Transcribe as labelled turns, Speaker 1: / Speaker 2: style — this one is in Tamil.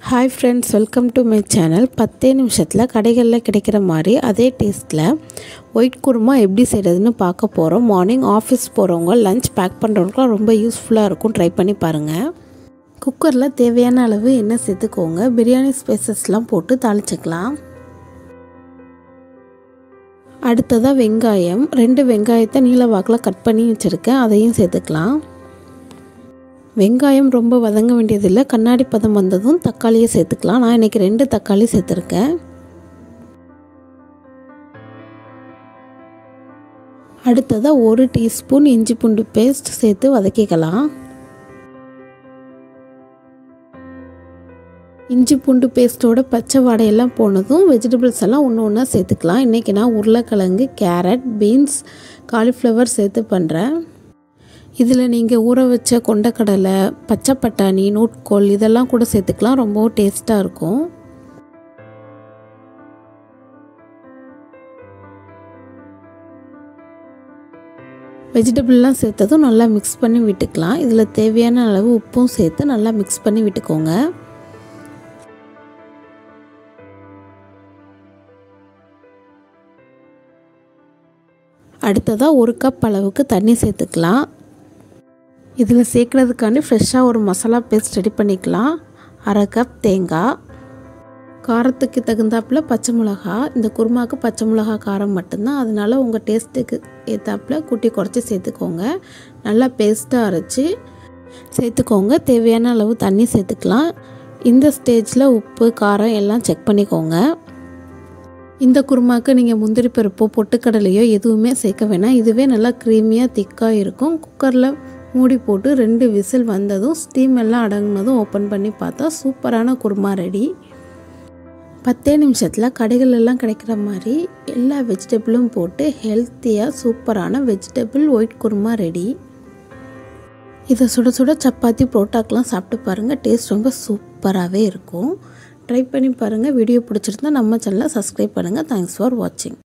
Speaker 1: hi friends welcome to my channel பத்தே நிமிஷத்தில் கடைகளில் கிடைக்கிற மாதிரி அதே டேஸ்ட்டில் ஒயிட் குருமா எப்படி செய்கிறதுன்னு பார்க்க போகிறோம் மார்னிங் ஆஃபீஸ் போகிறவங்க லஞ்ச் பேக் பண்ணுறவங்களுக்குலாம் ரொம்ப யூஸ்ஃபுல்லாக இருக்கும் ட்ரை பண்ணி பாருங்கள் குக்கரில் தேவையான அளவு எண்ணெய் சேர்த்துக்கோங்க பிரியாணி ஸ்பைசஸ்லாம் போட்டு தாளிச்சிக்கலாம் அடுத்ததாக வெங்காயம் ரெண்டு வெங்காயத்தை நீல வாக்கில் கட் பண்ணி வச்சுருக்கேன் அதையும் சேர்த்துக்கலாம் வெங்காயம் ரொம்ப வதங்க வேண்டியதில்லை கண்ணாடி பதம் வந்ததும் தக்காளியை சேர்த்துக்கலாம் நான் இன்றைக்கி ரெண்டு தக்காளி சேர்த்துருக்கேன் அடுத்ததாக ஒரு டீஸ்பூன் இஞ்சி பூண்டு பேஸ்ட் சேர்த்து வதக்கிக்கலாம் இஞ்சி பூண்டு பேஸ்ட்டோட பச்சை வாடையெல்லாம் போனதும் வெஜிடபிள்ஸ் எல்லாம் ஒன்று ஒன்றா சேர்த்துக்கலாம் இன்றைக்கி நான் உருளைக்கிழங்கு கேரட் பீன்ஸ் காலிஃப்ளவர் சேர்த்து பண்ணுறேன் இதில் நீங்கள் ஊற வச்ச கொண்டக்கடலை பச்சை பட்டாணி நூட்கோல் இதெல்லாம் கூட சேர்த்துக்கலாம் ரொம்பவும் டேஸ்ட்டாக இருக்கும் வெஜிடபிள்லாம் சேர்த்ததும் நல்லா மிக்ஸ் பண்ணி விட்டுக்கலாம் இதில் தேவையான அளவு உப்பும் சேர்த்து நல்லா மிக்ஸ் பண்ணி விட்டுக்கோங்க அடுத்ததாக ஒரு கப் அளவுக்கு தண்ணி சேர்த்துக்கலாம் இதில் சேர்க்குறதுக்காண்டி ஃப்ரெஷ்ஷாக ஒரு மசாலா பேஸ்ட் ரெடி பண்ணிக்கலாம் அரை கப் தேங்காய் காரத்துக்கு தகுந்தாப்பில் பச்சை மிளகா இந்த குருமாவுக்கு பச்சை மிளகா காரம் மட்டும்தான் அதனால் உங்கள் டேஸ்ட்டுக்கு ஏற்றாப்பில் கூட்டி குறைச்சி சேர்த்துக்கோங்க நல்லா பேஸ்ட்டாக அரைச்சி சேர்த்துக்கோங்க தேவையான அளவு தண்ணி சேர்த்துக்கலாம் இந்த ஸ்டேஜில் உப்பு காரம் எல்லாம் செக் பண்ணிக்கோங்க இந்த குருமாவுக்கு நீங்கள் முந்திரி பருப்போ பொட்டுக்கடலையோ எதுவுமே சேர்க்க வேணாம் இதுவே நல்லா க்ரீமியாக திக்காக இருக்கும் குக்கரில் மூடி போட்டு ரெண்டு விசில் வந்ததும் ஸ்டீம் எல்லாம் அடங்கினதும் ஓப்பன் பண்ணி பார்த்தா சூப்பரான குருமா ரெடி பத்தே நிமிஷத்தில் கடைகள் எல்லாம் கிடைக்கிற மாதிரி எல்லா வெஜிடபிளும் போட்டு ஹெல்த்தியாக சூப்பரான வெஜிடபிள் ஒயிட் குருமா ரெடி இதை சுட சுட சப்பாத்தி புரோட்டாக்கெலாம் சாப்பிட்டு பாருங்கள் டேஸ்ட் ரொம்ப சூப்பராகவே இருக்கும் ட்ரை பண்ணி பாருங்கள் வீடியோ பிடிச்சிருந்தா நம்ம சேனலை சப்ஸ்கிரைப் பண்ணுங்கள் தேங்க்ஸ் ஃபார் வாட்சிங்